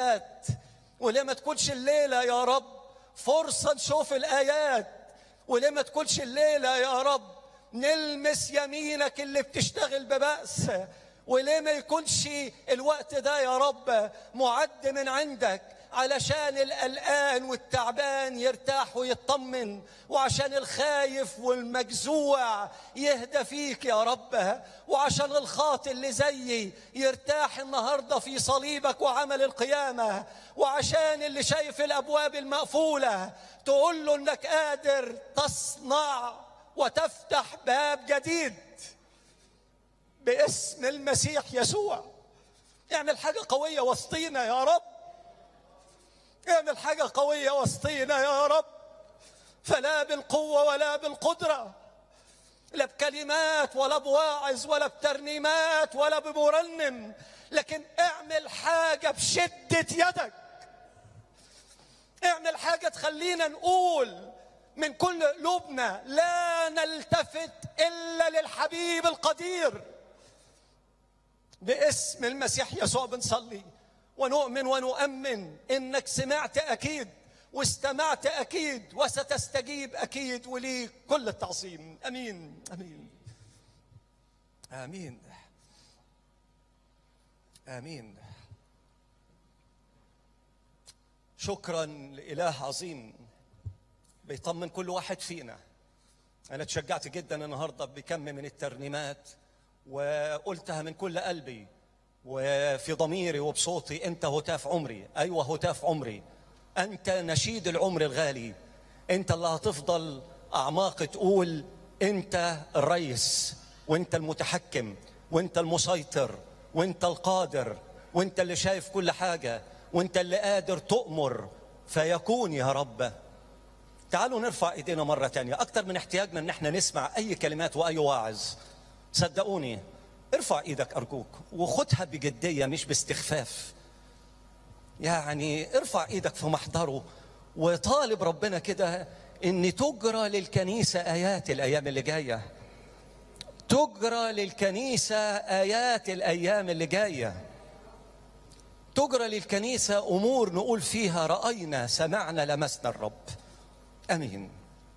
الآيات وليه ما تكونش الليلة يا رب فرصة نشوف الآيات وليه ما تكونش الليلة يا رب نلمس يمينك اللي بتشتغل ببأس وليه ما يكونش الوقت ده يا رب معد من عندك علشان القلقان والتعبان يرتاح ويطمن وعشان الخايف والمجزوع يهدى فيك يا رب وعشان الخاطئ اللي زيي يرتاح النهارده في صليبك وعمل القيامه وعشان اللي شايف الابواب المقفوله تقول له انك قادر تصنع وتفتح باب جديد باسم المسيح يسوع اعمل حاجه قويه وسطينا يا رب اعمل حاجة قوية وسطينا يا رب فلا بالقوة ولا بالقدرة لا بكلمات ولا بواعظ ولا بترنيمات ولا بمرنم لكن اعمل حاجة بشدة يدك اعمل حاجة تخلينا نقول من كل قلوبنا لا نلتفت إلا للحبيب القدير باسم المسيح يسوع بنصلي ونؤمن ونؤمن انك سمعت اكيد واستمعت اكيد وستستجيب اكيد وليك كل التعظيم امين امين امين امين شكرا لاله عظيم بيطمن كل واحد فينا انا اتشجعت جدا النهارده بكم من الترنيمات وقلتها من كل قلبي وفي ضميري وبصوتي انت هتاف عمري ايوه هتاف عمري انت نشيد العمر الغالي انت اللي هتفضل اعماق تقول انت الريس وانت المتحكم وانت المسيطر وانت القادر وانت اللي شايف كل حاجه وانت اللي قادر تؤمر فيكون يا رب تعالوا نرفع ايدينا مره تانية اكتر من احتياجنا ان احنا نسمع اي كلمات واي واعظ صدقوني ارفع ايدك ارجوك وخدها بجديه مش باستخفاف يعني ارفع ايدك في محضره وطالب ربنا كده ان تجرى للكنيسه ايات الايام اللي جايه تجرى للكنيسه ايات الايام اللي جايه تجرى للكنيسه امور نقول فيها راينا سمعنا لمسنا الرب امين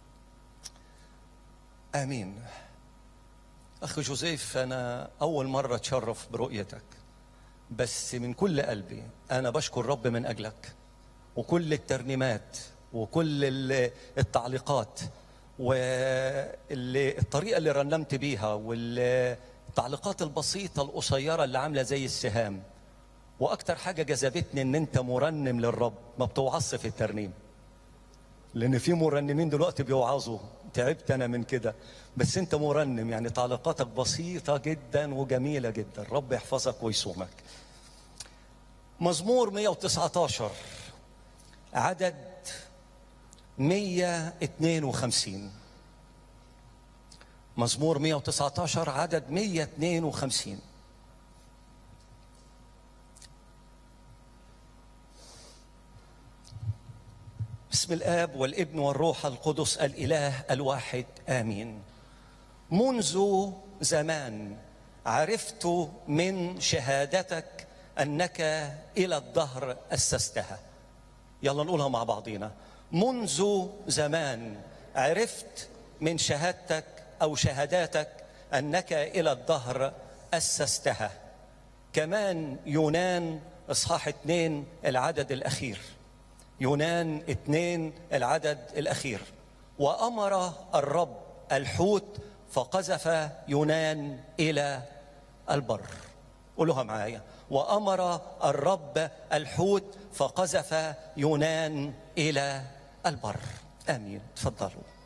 امين أخي جوزيف أنا أول مرة أتشرف برؤيتك بس من كل قلبي أنا بشكر رب من أجلك وكل الترنيمات وكل التعليقات والطريقة اللي رنمت بيها والتعليقات البسيطة القصيرة اللي عاملة زي السهام وأكتر حاجة جذبتني إن أنت مرنم للرب ما بتوعظش في الترنيم لأن في مرنمين دلوقتي بيوعظوا تعبت انا من كده بس انت مرنم يعني تعليقاتك بسيطه جدا وجميله جدا رب يحفظك ويصومك مزمور 119 عدد 152 مزمور 119 عدد 152 باسم الاب والابن والروح القدس الاله الواحد امين منذ زمان عرفت من شهادتك انك الى الدهر اسستها يلا نقولها مع بعضينا منذ زمان عرفت من شهادتك او شهاداتك انك الى الدهر اسستها كمان يونان اصحاح اتنين العدد الاخير يونان اثنين العدد الأخير وأمر الرب الحوت فقذف يونان إلى البر قولوها معايا وأمر الرب الحوت فقذف يونان إلى البر آمين تفضلوا